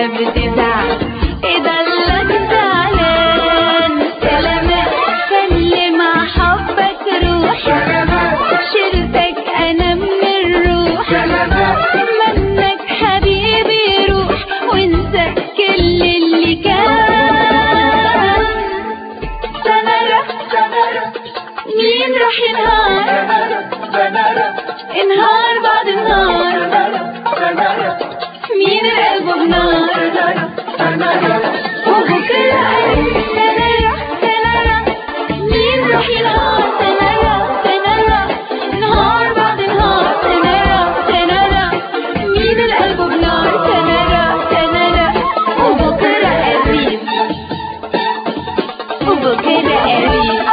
ولا بتزعل اذا اللي زعلان سلامات سلم حبك روح شلتك انا من الروح منك حبيبي روح وانسى كل اللي كان سمرة مين راح ينهار انهار بعد النهار مين القلب بنار وبكرة قلب سنرة سنرة مين راح ينهار سنرة سنرة نهار بعد نهار سنرة سنرة مين القلب بنار سنرة سنرة وبكرة قريب وبكرة قريب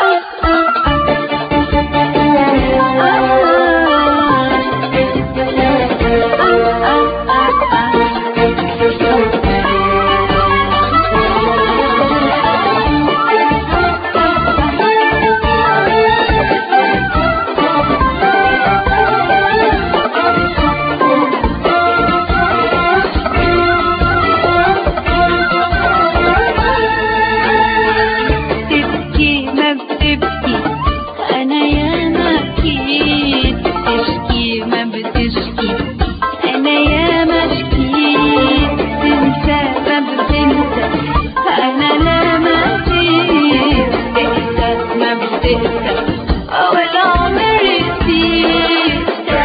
تبكي ما بتبكي انا يا مكيت تشكي ما بتشكي انا يا مشكيت تنسى ما بتنسى انا لا ما نسيت تنسى ما بتنسى ولا عمري نسيت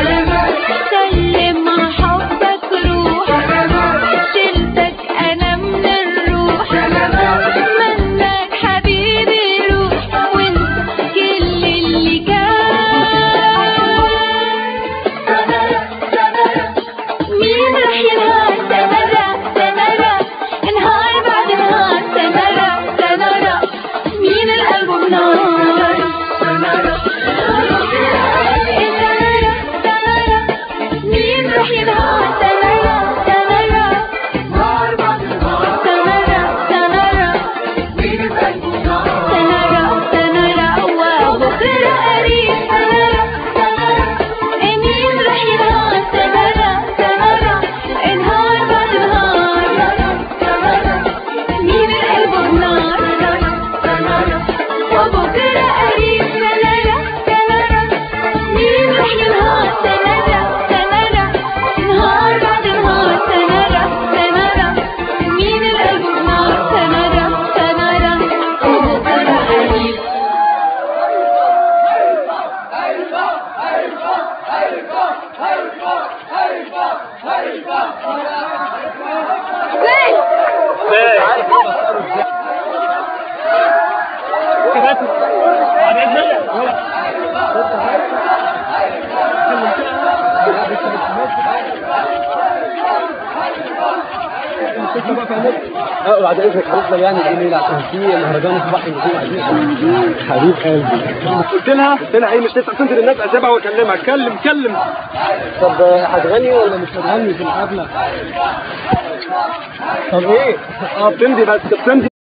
سلم حبك روح شلتك انا من الروح منك حبيبي روح وانسى كل اللي كان مين راح ينهار سنرة سنرة انهار بعد نهار سنرة سنرة مين القلب بنار سنرة سنرة مين راح ينهار سنرة سنرة سنرة سنرة سنرى سنرى وبكرة قريب سنرى سنرى مين راح ينهار سنرى سنرى انهار بعد نهار مين القلب بنار وبكرة قريب سنرى سنرى مين راح ينهار سنرى سنرى انهار بعد نهار سنرى سنرى مين القلب بنار سنرى سنرى وبكرة قريب اه وبعد اذنك هنفضل يعني بالليل عشان في مهرجان صباح النجوم عايزين حبيب قلبي قلت لها قلت لها ايه مش تنسى تنزل الناس اسيبها واكلمها كلم كلم طب هتغني ولا مش هتغني في الحفله؟ طب ايه؟ اه بتمضي بس بتمضي